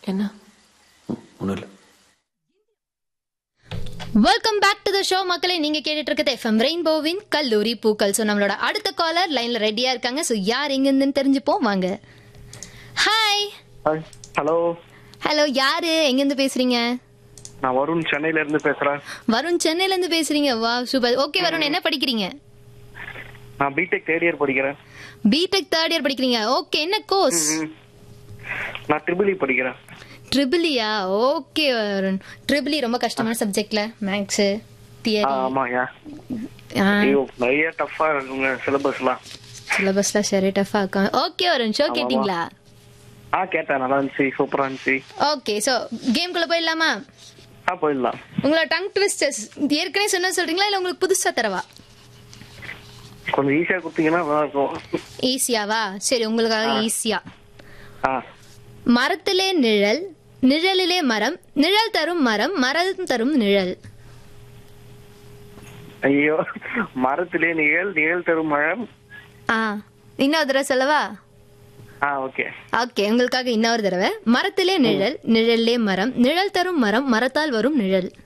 என்ன ஒன்றும் இல்லை welcome back to the show மக்களே நீங்க கேட்டுட்டு இருக்கிறது எஃப்எம் ரெயின்போவின் கல்லூரி பூக்கள் ஸோ நம்மளோட அடுத்த காலர் லைன்ல ரெடியா இருக்காங்க ஸோ யார் எங்க இருந்துன்னு தெரிஞ்சுப்போம் வாங்க ஹாய் ஹலோ ஹலோ யாரு எங்க இருந்து பேசுறீங்க நான் வருண் சென்னையில இருந்து பேசுறேன் வருண் சென்னையில இருந்து பேசுறீங்க வா சூப்பர் ஓகே வருண் என்ன படிக்கிறீங்க நான் பிடெக் தேர்ட் இயர் படிக்கிறேன் பிடெக் தேர்ட் இயர் படிக்கிறீங்க ஓகே என்ன கோர்ஸ் ம். நான் ட்ரிபிள் இ படிக்கிறேன் ட்ரிபிளியா ஓகே வருண் ட்ரிபிளி ரொம்ப கஷ்டமான சப்ஜெக்ட்ல மேக்ஸ் ஆ, தியரி ஆமாங்க ஐயோ நிறைய டஃப்பா இருக்குங்க சிலபஸ்லாம் சிலபஸ்ல சரி டஃபா இருக்கும் ஓகே வருண் ஷோ கேட்டிங்களா ஆ கேட்டேன் நல்லா இருந்துச்சு சூப்பரா இருந்துச்சு ஓகே ஸோ கேம்குள்ள போயிடலாமா ஆ போயிடலாம் உங்களோட டங் ட்விஸ்டர்ஸ் ஏற்கனவே சொன்ன சொல்றீங்களா இல்ல உங்களுக்கு புதுசா தரவா கொஞ்சம் ஈஸியா கொடுத்தீங்கன்னா நல்லா இருக்கும் ஈஸியாவா சரி உங்களுக்காக ஈஸியா ஆ மரத்திலே நிழல் நிழலிலே மரம் நிழல் தரும் மரம் மரம் தரும் நிழல் ஐயோ மரத்திலே நிழல் நிழல் தரும் மழம் ஆ இன்னொரு தடவை சொல்லவா ஆ ஓகே ஓகே உங்களுக்காக இன்னொரு தடவை மரத்திலே நிழல் நிழல்லே மரம் நிழல் தரும் மரம் மரத்தால் வரும் நிழல்